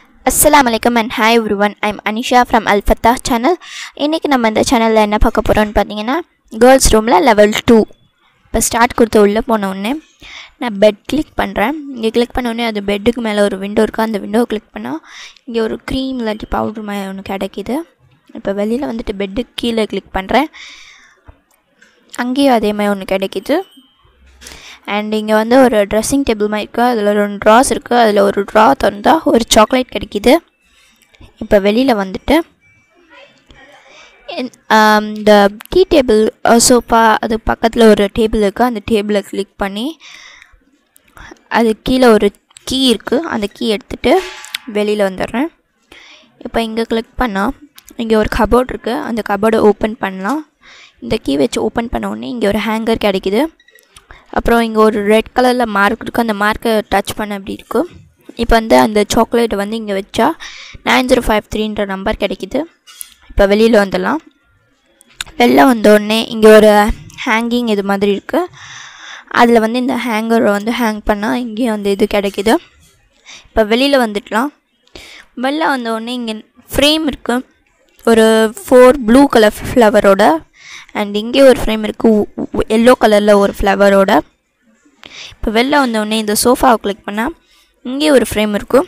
அஸ்ஸலாமு அலைக்கும் and hi everyone I'm Anisha from Alfatha channel இன்றைக்கி நம்ம இந்த சேனலில் என்ன பார்க்க போகிறோம்னு பார்த்தீங்கன்னா கேர்ள்ஸ் ரூமில் லெவல் டூ இப்போ ஸ்டார்ட் கொடுத்து உள்ளே போன உடனே நான் பெட் கிளிக் பண்ணுறேன் இங்கே கிளிக் பண்ண உடனே அது பெட்டுக்கு மேலே ஒரு விண்டோ இருக்குது அந்த விண்டோ கிளிக் பண்ணால் இங்கே ஒரு க்ரீம் இல்லாட்டி பவுட்ரு மாதிரி ஒன்று கிடைக்கிது இப்போ வெளியில் வந்துட்டு பெட்டுக்கு கீழே கிளிக் பண்ணுறேன் அங்கேயும் அதே மாதிரி ஒன்று கிடைக்கிது அண்ட் இங்கே வந்து ஒரு ட்ரெஸ்ஸிங் டேபிள் மாதிரி இருக்குது அதில் ரெண்டு ட்ராஸ் இருக்குது அதில் ஒரு ட்ரா திறந்தா ஒரு சாக்லேட் கிடைக்கிது இப்போ வெளியில் வந்துட்டு இந்த- ஆம், இந்த டீ டேபிள் சோஃபா அது பக்கத்தில் ஒரு டேபிள் இருக்குது அந்த டேபிளை கிளிக் பண்ணி அது கீழே ஒரு கீ இருக்குது அந்த கீ எடுத்துகிட்டு வெளியில் வந்துடுறேன் இப்போ இங்கே கிளிக் பண்ணால் இங்கே ஒரு கபோர்ட் இருக்குது அந்த கபோர்டை ஓப்பன் பண்ணலாம் இந்த கீ வச்சு ஓப்பன் பண்ண உடனே இங்கே ஒரு ஹேங்கர் கிடைக்குது அப்புறம் இங்கே ஒரு ரெட் கலரில் மார்க் இருக்குது அந்த மார்க்கை டச் பண்ண அப்படி இருக்குது இப்போ வந்து அந்த சாக்லேட்டை வந்து இங்கே வச்சா நைன் ஜீரோ ஃபைவ் த்ரீன்ற நம்பர் கிடைக்குது இப்போ வெளியில் வந்துடலாம் வெளில வந்த உடனே இங்கே ஒரு ஹேங்கிங் இது மாதிரி இருக்குது அதில் வந்து இந்த ஹேங்கரை வந்து ஹேங் பண்ணால் இங்கேயும் அந்த இது கிடைக்குது இப்போ வெளியில் வந்துடலாம் வெளில வந்த உடனே இங்கே ஃப்ரேம் இருக்குது ஒரு ஃபோர் ப்ளூ கலர் ஃப்ளவரோட அண்ட் இங்கே ஒரு ஃப்ரேம் இருக்குது எல்லோ கலரில் ஒரு ஃப்ளவரோட இப்போ வெளில வந்த உடனே இந்த சோஃபாவை கிளிக் பண்ணால் இங்கே ஒரு ஃப்ரேம் இருக்கும்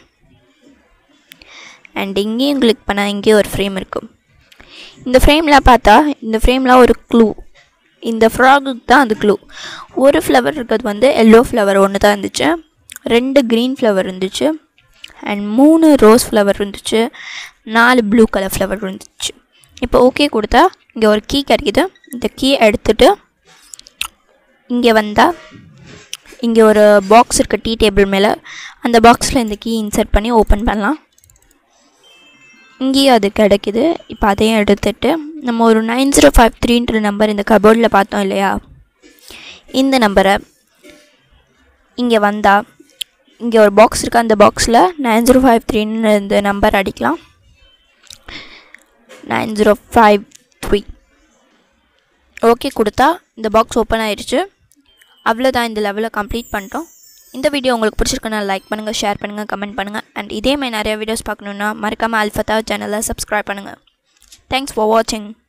அண்ட் இங்கேயும் கிளிக் பண்ணால் இங்கேயும் ஒரு ஃப்ரேம் இருக்கும் இந்த ஃப்ரேமில் பார்த்தா இந்த ஃப்ரேமில் ஒரு க்ளூ இந்த ஃப்ராகுக்கு தான் அது க்ளூ ஒரு ஃப்ளவர் இருக்கிறது வந்து எல்லோ ஃப்ளவர் ஒன்று தான் இருந்துச்சு ரெண்டு க்ரீன் ஃப்ளவர் இருந்துச்சு அண்ட் மூணு ரோஸ் ஃப்ளவர் இருந்துச்சு நாலு ப்ளூ கலர் ஃப்ளவர் இருந்துச்சு இப்போ ஓகே கொடுத்தா இங்கே ஒரு கீ கிடைக்குது இந்த கீ எடுத்துட்டு இங்கே வந்தால் இங்கே ஒரு பாக்ஸ் இருக்குது டீ டேபிள் மேலே அந்த பாக்ஸில் இந்த கீ இன்சர்ட் பண்ணி ஓப்பன் பண்ணலாம் இங்கேயும் அது கிடைக்குது இப்போ அதையும் எடுத்துட்டு நம்ம ஒரு நைன் ஜீரோ ஃபைவ் த்ரீன்ற நம்பர் இந்த கபோர்டில் பார்த்தோம் இல்லையா இந்த நம்பரை இங்கே வந்தால் இங்கே ஒரு பாக்ஸ் இருக்குது அந்த பாக்ஸில் நைன் ஜீரோ ஃபைவ் த்ரீன்னு இந்த நம்பர் அடிக்கலாம் nine zero five three okay கொடுத்தா இந்த பாக்ஸ் ஓப்பன் ஆயிடுச்சு அவ்வளோதான் இந்த லெவலில் கம்ப்ளீட் பண்ணிட்டோம் இந்த வீடியோ உங்களுக்கு பிடிச்சிருக்குன்னா லைக் பண்ணுங்கள் ஷேர் பண்ணுங்கள் கமெண்ட் பண்ணுங்கள் அண்ட் இதே மாதிரி நிறைய வீடியோஸ் பார்க்கணுன்னா மறக்காமல் அல்ஃபத்தா சேனலை சப்ஸ்கிரைப் பண்ணுங்கள் தேங்க்ஸ் ஃபார் வாட்சிங்